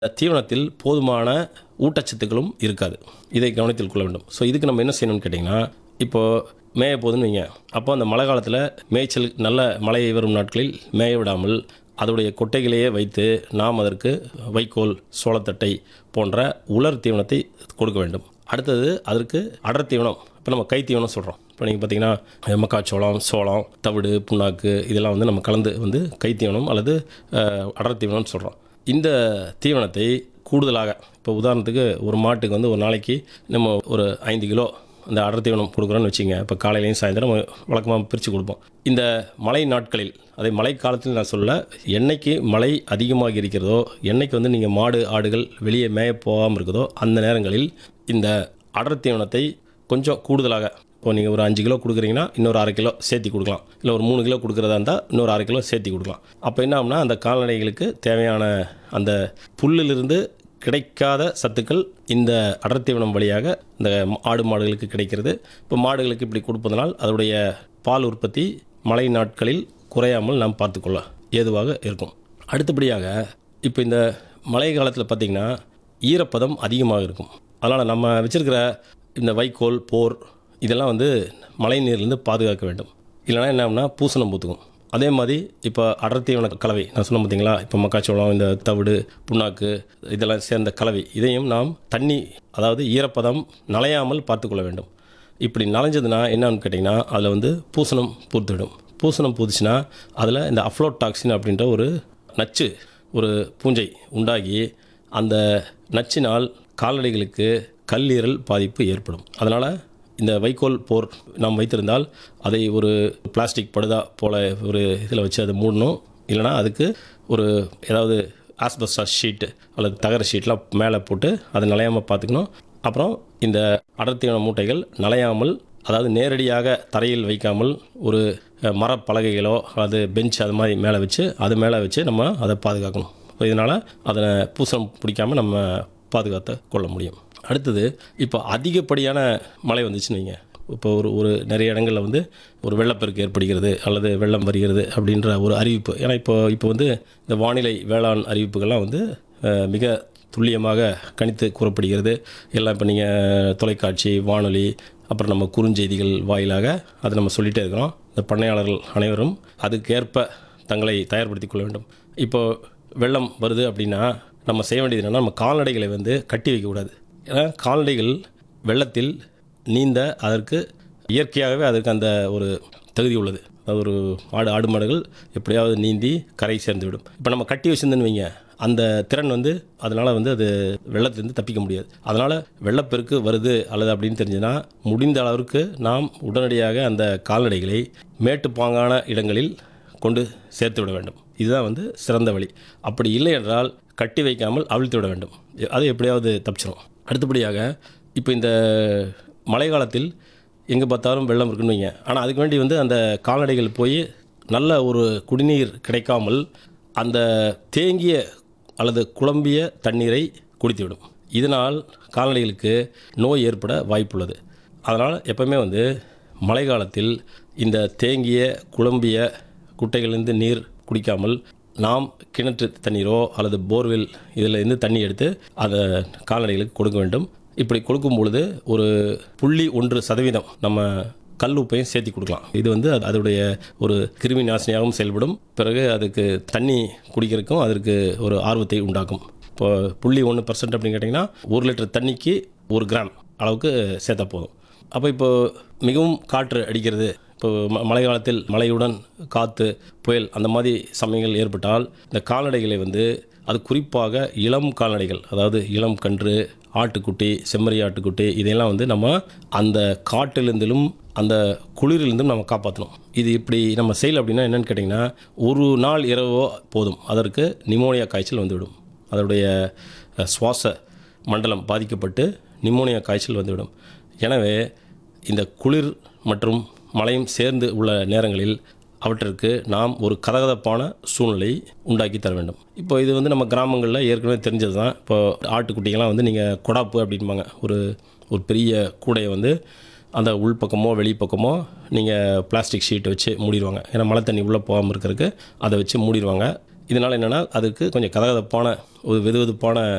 தீவனத்தில் போதுமான ஊட்டச்சத்துக்களும் இருக்காது இதை கவனத்தில் கொள்ள வேண்டும் ஸோ இதுக்கு நம்ம என்ன செய்யணும்னு கேட்டிங்கன்னா இப்போது மேய போகுதுன்னு வைங்க அப்போ அந்த மழை காலத்தில் மேய்ச்சல் நல்ல மழை வரும் நாட்களில் மேய விடாமல் அதோடைய கொட்டைகளையே வைத்து நாம் அதற்கு வைக்கோல் சோளத்தட்டை போன்ற உலர் தீவனத்தை கொடுக்க வேண்டும் அடுத்தது அதற்கு அடர் தீவனம் இப்போ நம்ம கை தீவனம் சொல்கிறோம் இப்போ நீங்கள் பார்த்தீங்கன்னா மக்காச்சோளம் சோளம் தவிடு புண்ணாக்கு இதெல்லாம் வந்து நம்ம கலந்து வந்து கை தீவனம் அல்லது அஹ், அடர் தீவனம்னு சொல்கிறோம் இந்த தீவனத்தை கூடுதலாக இப்போ உதாரணத்துக்கு ஒரு மாட்டுக்கு வந்து ஒரு நாளைக்கு நம்ம ஒரு ஐந்து கிலோ அந்த அடர் தீவனம் கொடுக்குறோன்னு வச்சுங்க இப்போ காலையிலையும் சாயந்தரம் வழக்கமாக பிரித்து கொடுப்போம் இந்த மழை நாட்களில் அதை மழை காலத்தில் நான் சொல்ல என்னைக்கு மழை அதிகமாக இருக்கிறதோ என்னைக்கு வந்து நீங்கள் மாடு ஆடுகள் வெளியே மேய போகாமல் இருக்குதோ அந்த நேரங்களில் இந்த அடர் தீவனத்தை கொஞ்சம் கூடுதலாக இப்போ நீங்கள் ஒரு அஞ்சு கிலோ கொடுக்குறீங்கன்னா இன்னொரு அரை கிலோ சேர்த்தி கொடுக்கலாம் இல்லை ஒரு மூணு கிலோ கொடுக்குறதா இருந்தால் இன்னொரு அரை கிலோ சேர்த்தி கொடுக்கலாம் அப்போ என்ன ஆகும்னா அந்த கால்நடைகளுக்கு தேவையான அந்த புல்லிலிருந்து கிடைக்காத சத்துக்கள் இந்த அடர் தீவனம் வழியாக இந்த ஆடு மாடுகளுக்கு கிடைக்கிறது இப்போ மாடுகளுக்கு இப்படி கொடுப்பதனால் அதனுடைய பால் உற்பத்தி மழை நாட்களில் குறையாமல் நாம் பார்த்துக்கொள்ள ஏதுவாக இருக்கும் அடுத்தபடியாக இப்போ இந்த மழை காலத்தில் பார்த்திங்கன்னா ஈரப்பதம் அதிகமாக இருக்கும் அதனால் நம்ம வச்சிருக்கிற இந்த வைக்கோல் போர் இதெல்லாம் வந்து மழை நீர்லேருந்து பாதுகாக்க வேண்டும் இல்லைனா என்ன ஆகும்னா பூசணம் பூத்துக்கும் அதே மாதிரி இப்போ அடர் தீவன கலவை நான் சொன்ன பார்த்தீங்களா இப்போ மக்காச்சோளம் இந்த தவிடு புண்ணாக்கு இதெல்லாம் சேர்ந்த கலவை இதையும் நாம் தண்ணி அதாவது ஈரப்பதம் நனையாமல் பார்த்துக்கொள்ள வேண்டும் இப்படி நனைஞ்சதுன்னா என்னன்னு கேட்டிங்கன்னா அதில் வந்து பூசணம் பூத்துவிடும் பூசணம் பூத்துச்சுன்னா அதில் இந்த அஃப்ளோடாக்சின் அப்படின்ற ஒரு நச்சு ஒரு பூஞ்சை உண்டாகி அந்த நச்சினால் கால்நடைகளுக்கு கல்லீரல் பாதிப்பு ஏற்படும் அதனால் இந்த வைக்கோல் போர் நாம் வைத்திருந்தால் அதை ஒரு பிளாஸ்டிக் படுதா போல ஒரு இதில் வச்சு அதை மூடணும் இல்லைனா அதுக்கு ஒரு ஏதாவது ஆஸ்பெஸ்டாஸ் ஷீட்டு அல்லது தகர ஷீட்லாம் மேலே போட்டு அதை நனையாமல் பார்த்துக்கணும் அப்புறம் இந்த அடர்த்தியான மூட்டைகள் நனையாமல் அதாவது நேரடியாக தரையில் வைக்காமல் ஒரு அஹ், மரப்பலகைகளோ அல்லது பெஞ்ச் அது மாதிரி மேலே வச்சு அது மேலே வச்சு நம்ம அதை பாதுகாக்கணும் ஸோ இதனால் அதை பூசணம் பிடிக்காமல் நம்ம பாதுகாத்து கொள்ள முடியும் அடுத்தது இப்போ அதிகப்படியான மழை வந்துச்சுன்னு வைங்க இப்போ ஒரு ஒரு நிறைய இடங்களில் வந்து ஒரு வெள்ளப்பெருக்கு ஏற்படுகிறது அல்லது வெள்ளம் வருகிறது அப்படின்ற ஒரு அறிவிப்பு ஏன்னா இப்போ இப்போ வந்து இந்த வானிலை வேளாண் அறிவிப்புகள்லாம் வந்து அஹ், மிக துல்லியமாக கணித்து கூறப்படுகிறது எல்லாம் இப்போ நீங்கள் தொலைக்காட்சி வானொலி அப்புறம் நம்ம குறுஞ்செய்திகள் வாயிலாக அதை நம்ம சொல்லிகிட்டே இருக்கிறோம் இந்த பண்ணையாளர்கள் அனைவரும் அதுக்கேற்ப தங்களை தயார்படுத்திக் கொள்ள வேண்டும் இப்போ வெள்ளம் வருது அப்படின்னா நம்ம செய்ய வேண்டியது என்னென்னா நம்ம கால்நடைகளை வந்து கட்டி வைக்கக்கூடாது ஏன்னா கால்நடைகள் வெள்ளத்தில் நீந்த அதற்கு இயற்கையாகவே அதற்கு அந்த ஒரு தகுதி உள்ளது அது ஒரு ஆடு ஆடு மாடுகள் எப்படியாவது நீந்தி கரை சேர்ந்து விடும் இப்போ நம்ம கட்டி வச்சிருந்தேன்னு வைங்க அந்த திறன் வந்து அதனால் வந்து அது வெள்ளத்திலிருந்து தப்பிக்க முடியாது அதனால் வெள்ளப்பெருக்கு வருது அல்லது அப்படின்னு தெரிஞ்சுன்னா முடிந்த அளவிற்கு நாம் உடனடியாக அந்த கால்நடைகளை மேட்டுப்பாங்கான இடங்களில் கொண்டு சேர்த்து விட வேண்டும் இதுதான் வந்து சிறந்த வழி அப்படி இல்லை என்றால் கட்டி வைக்காமல் அவிழ்த்து விட வேண்டும் அது எப்படியாவது தப்பிச்சிடும் அடுத்தபடியாக இப்போ இந்த மழை காலத்தில் எங்கே பார்த்தாலும் வெள்ளம் இருக்குன்னு வைங்க ஆனால் அதுக்கு வேண்டி வந்து அந்த கால்நடைகள் போய் நல்ல ஒரு குடிநீர் கிடைக்காமல் அந்த தேங்கிய அல்லது குழம்பிய தண்ணீரை குடித்துவிடும் இதனால் கால்நடைகளுக்கு நோய் ஏற்பட வாய்ப்புள்ளது அதனால் எப்பவுமே வந்து மழை காலத்தில் இந்த தேங்கிய குழம்பிய குட்டைகளிலிருந்து நீர் குடிக்காமல் நாம் கிணற்று தண்ணீரோ அல்லது போர்வெல் இதில் இருந்து தண்ணி எடுத்து அதை கால்நடைகளுக்கு கொடுக்க வேண்டும் இப்படி கொடுக்கும் பொழுது ஒரு புள்ளி ஒன்று சதவீதம் நம்ம கல் உப்பையும் சேர்த்தி கொடுக்கலாம் இது வந்து அது- அதோடைய ஒரு கிருமி நாசினியாகவும் செயல்படும் பிறகு அதுக்கு தண்ணி குடிக்கிறதுக்கும் அதற்கு ஒரு ஆர்வத்தை உண்டாக்கும் இப்போ புள்ளி ஒன்று பர்சன்ட் அப்படின்னு கேட்டிங்கன்னா ஒரு லிட்டர் தண்ணிக்கு ஒரு கிராம் அளவுக்கு சேர்த்தா போதும் அப்போ இப்போ மிகவும் காற்று அடிக்கிறது இப்போ ம- மழை காலத்தில் மழையுடன் காற்று புயல் அந்த மாதிரி சமயங்கள் ஏற்பட்டால் இந்த கால்நடைகளை வந்து அது குறிப்பாக இளம் கால்நடைகள் அதாவது இளம் கன்று ஆட்டுக்குட்டி செம்மறி ஆட்டுக்குட்டி இதையெல்லாம் வந்து நம்ம அந்த காட்டிலிருந்திலும் அந்த குளிரிலிருந்தும் நம்ம காப்பாற்றணும் இது இப்படி நம்ம செய்யல அப்படின்னா என்னன்னு கேட்டிங்கன்னா ஒரு நாள் இரவோ போதும் அதற்கு நிமோனியா காய்ச்சல் வந்துவிடும் அதனுடைய அஹ், சுவாச மண்டலம் பாதிக்கப்பட்டு நிமோனியா காய்ச்சல் வந்துவிடும் எனவே இந்த குளிர் மற்றும் மழையும் சேர்ந்து உள்ள நேரங்களில் அவற்றிற்கு நாம் ஒரு கதகதப்பான சூழ்நிலை உண்டாக்கி தர வேண்டும் இப்போ இது வந்து நம்ம கிராமங்களில் ஏற்கனவே தெரிஞ்சது தான் இப்போ ஆட்டுக்குட்டிகள்லாம் வந்து நீங்கள் கொடாப்பு அப்படின்பாங்க ஒரு ஒரு பெரிய கூடையை வந்து அந்த உள்பக்கமோ வெளிப்பக்கமோ நீங்கள் பிளாஸ்டிக் ஷீட்டை வச்சு மூடிடுவாங்க ஏன்னா மழை தண்ணி உள்ளே போகாமல் இருக்கிறதுக்கு அதை வச்சு மூடிடுவாங்க இதனால் என்னென்னா அதுக்கு கொஞ்சம் கதகதப்பான ஒரு வெதுவெதுப்பான